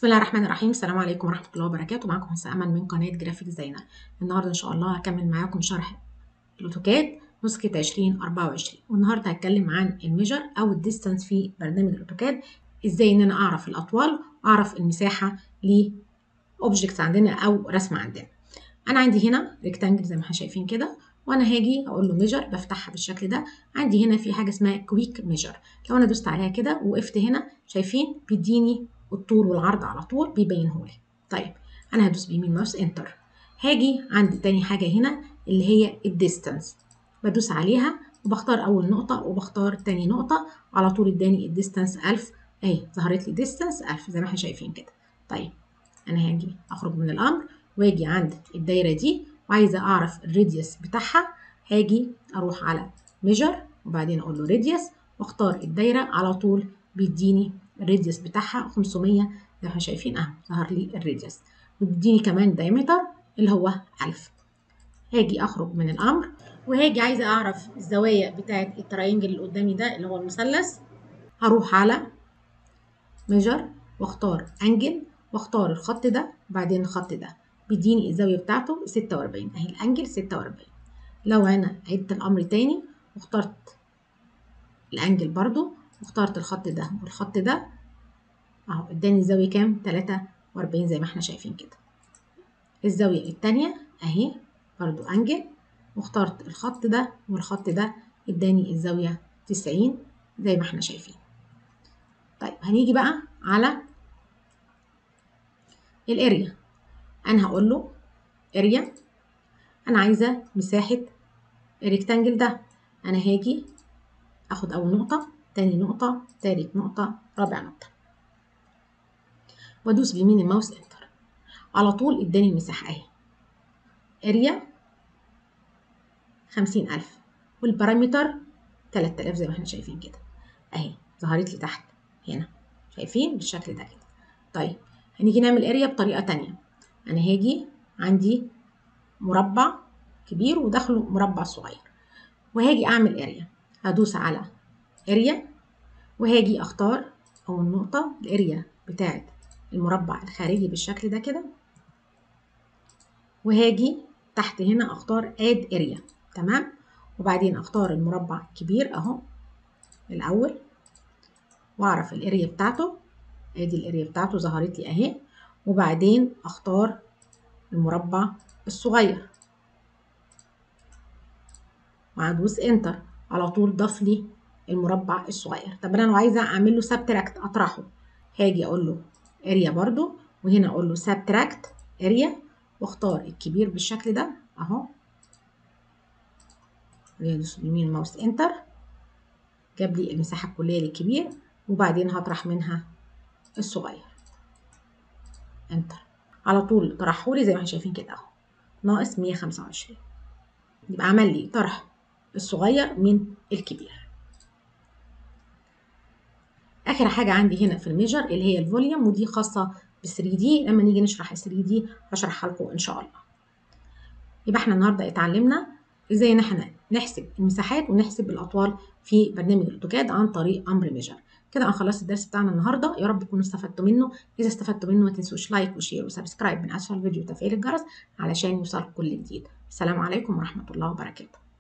بسم الله الرحمن الرحيم السلام عليكم ورحمة الله وبركاته معكم هسه أمل من قناة جرافيك زينة النهاردة إن شاء الله هكمل معاكم شرح الأوتوكاد نسخة 2024 والنهاردة هتكلم عن الميجر أو الديستانس في برنامج الأوتوكاد إزاي إن أنا أعرف الأطوال وأعرف المساحة لأوبجكتس عندنا أو رسمة عندنا أنا عندي هنا ريكتانجل زي ما احنا شايفين كده وانا هاجي اقول له ميجر بفتحها بالشكل ده عندي هنا في حاجه اسمها كويك ميجر لو انا دوست عليها كده ووقفت هنا شايفين بيديني الطول والعرض على طول بيبينه لي طيب انا هدوس بيمين ماوس انتر هاجي عند تاني حاجه هنا اللي هي الديستانس بدوس عليها وبختار اول نقطه وبختار تاني نقطه على طول اداني الديستانس 1000 اهي ظهرت لي ديستانس 1000 زي ما احنا شايفين كده طيب انا هاجي اخرج من الامر واجي عند الدايره دي وعايزه اعرف الراديوس بتاعها هاجي اروح على ميجر وبعدين اقول له راديوس واختار الدايره على طول بيديني الراديوس بتاعها 500 زي ما احنا شايفين اهو ظهر لي الراديوس وبيديني كمان دايمتر اللي هو 1000 هاجي اخرج من الامر وهاجي عايزه اعرف الزوايا بتاعه التراينجل اللي قدامي ده اللي هو المثلث هروح على ميجر واختار انجل واختار الخط ده وبعدين الخط ده بيديني الزاويه بتاعته 46 اهي الانجل 46 لو انا عدت الامر تاني واخترت الانجل برضو واخترت الخط ده والخط ده اهو اداني الزاويه كام 43 زي ما احنا شايفين كده الزاويه التانية اهي برضو انجل واخترت الخط ده والخط ده اداني الزاويه 90 زي ما احنا شايفين طيب هنيجي بقى على الاريا انا هقول له اريا انا عايزه مساحه الريكتانجل ده انا هاجي اخد اول نقطه تاني نقطه تالت نقطه رابع نقطه وادوس بيمين الماوس انتر على طول اداني المساحه اهي اريا خمسين الف والبارامتر تلات الاف زي ما احنا شايفين كده اهي ظهرت لي تحت هنا شايفين بالشكل ده كده طيب هنيجي نعمل اريا بطريقه تانية انا هاجي عندي مربع كبير وداخله مربع صغير وهاجي اعمل اريا هدوس على اريا وهاجي اختار اول نقطه الاريا بتاعه المربع الخارجي بالشكل ده كده وهاجي تحت هنا اختار اد اريا تمام وبعدين اختار المربع الكبير اهو الاول واعرف الاريا بتاعته ادي الاريا بتاعته ظهرت لي اهي وبعدين اختار المربع الصغير وهدوس انتر على طول ضاف لي المربع الصغير طب انا لو عايزه اعمل له سبتراكت اطرحه هاجي اقول له اريا برضو وهنا اقول له سبتراكت اريا واختار الكبير بالشكل ده اهو ادوس يمين ماوس انتر جاب لي المساحه الكليه للكبير وبعدين هطرح منها الصغير انتر على طول طرحهولي زي ما احنا شايفين كده اهو ناقص 125 يبقى عمل لي طرح الصغير من الكبير اخر حاجه عندي هنا في الميجر اللي هي الفوليوم ودي خاصه ب 3 دي لما نيجي نشرح ال 3 دي هشرحها لكم ان شاء الله يبقى احنا النهارده اتعلمنا ازاي ان احنا نحسب المساحات ونحسب الاطوال في برنامج الاوتوكاد عن طريق امر ميجر كده انا خلصت الدرس بتاعنا النهارده يا رب تكونوا استفدتوا منه اذا استفدتوا منه ما تنسوش لايك وشير وسبسكرايب من اسفل الفيديو وتفعيل الجرس علشان يوصلكم كل جديد السلام عليكم ورحمه الله وبركاته